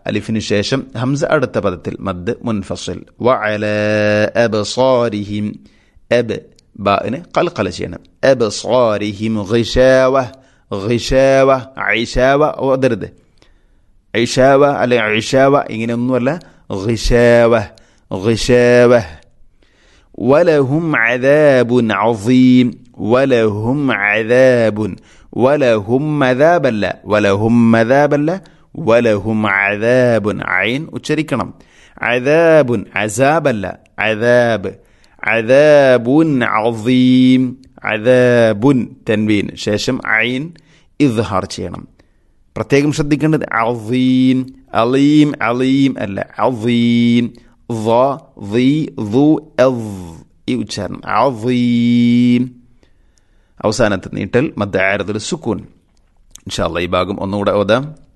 അലിഫിന് ശേഷം ഹംസ അടുത്ത പദത്തിൽ മദ് മുൻഫസിൽ വഅല അബ്സാരിഹിം അബ് ബാന് കൽക്കല ചെയ്യണം അബ്സാരിഹിം ഗിശാവ ഗിശാവ ഐശാവ ഓതരുത് ഐഷാവ അല്ലെ ഐഷാവ ഇങ്ങനെയൊന്നുമല്ല ഗിശാവ ഗിശാവ ولهم عذاب عظيم ولهم عذاب ولهم عذاب لا ولهم عذاب لا ولهم عذاب عين ഉച്ചരിക്കണം عذاب عذاب لا عذاب عذاب عظيم عذاب തൻവീൻ ശേഷം ഐൻ ഇദ്ഹാർ ചെയ്യണം പ്രത്യേകം ശ്രദ്ധിക്കേണ്ടത് അളീം അലീം അലീം അല്ല അളീം ഈ ഉച്ചാരണം അളീം അവസാനത്തെ നീട്ടൽ മദ്ദ ആരതുൽ സുക്കൂൻ ഇൻഷാല്ല ഈ ഭാഗം ഒന്നുകൂടെ ഓതാം